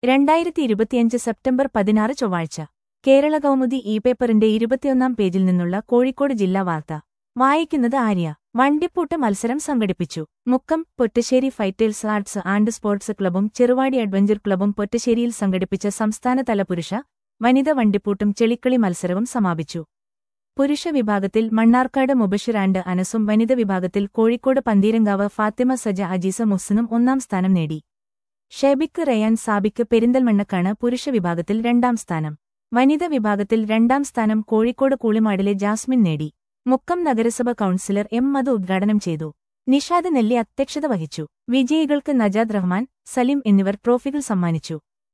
രണ്ടായിരത്തി ഇരുപത്തിയഞ്ച് സെപ്റ്റംബർ പതിനാറ് ചൊവ്വാഴ്ച കേരള കൗമുദി ഇ പേപ്പറിന്റെ ഇരുപത്തിയൊന്നാം പേജിൽ നിന്നുള്ള കോഴിക്കോട് ജില്ലാ വാർത്ത വായിക്കുന്നത് ആര്യ വണ്ടിപ്പൂട്ട് മത്സരം സംഘടിപ്പിച്ചു Mukkam Pottassery fighters arts and sports ക്ലബും ചെറുവാടി അഡ്വഞ്ചർ ക്ലബും പൊറ്റശ്ശേരിയിൽ സംഘടിപ്പിച്ച സംസ്ഥാനതല പുരുഷ വനിത വണ്ടിപ്പൂട്ടും ചെളിക്കളി മത്സരവും സമാപിച്ചു പുരുഷ വിഭാഗത്തിൽ മണ്ണാർക്കാട് മുബഷിർ ആൻഡ് അനസും വനിത വിഭാഗത്തിൽ കോഴിക്കോട് പന്തീരങ്കാവ് ഫാത്തിമ സജ അജീസ മുഹ്സിനും ഒന്നാം സ്ഥാനം നേടി ഷെബിക്ക് റയാൻ സാബിക്ക് പെരിന്തൽമണ്ണക്കാണ് പുരുഷ വിഭാഗത്തിൽ രണ്ടാം സ്ഥാനം വനിത വിഭാഗത്തിൽ രണ്ടാം സ്ഥാനം കോഴിക്കോട് കൂളിമാടിലെ ജാസ്മിൻ നേടി മുക്കം നഗരസഭ കൌൺസിലർ എം മധു ഉദ്ഘാടനം ചെയ്തു നിഷാദ് നെല്ലി അധ്യക്ഷത വഹിച്ചു വിജയികൾക്ക് നജാദ് റഹ്മാൻ സലിം എന്നിവർ ട്രോഫികൾ സമ്മാനിച്ചു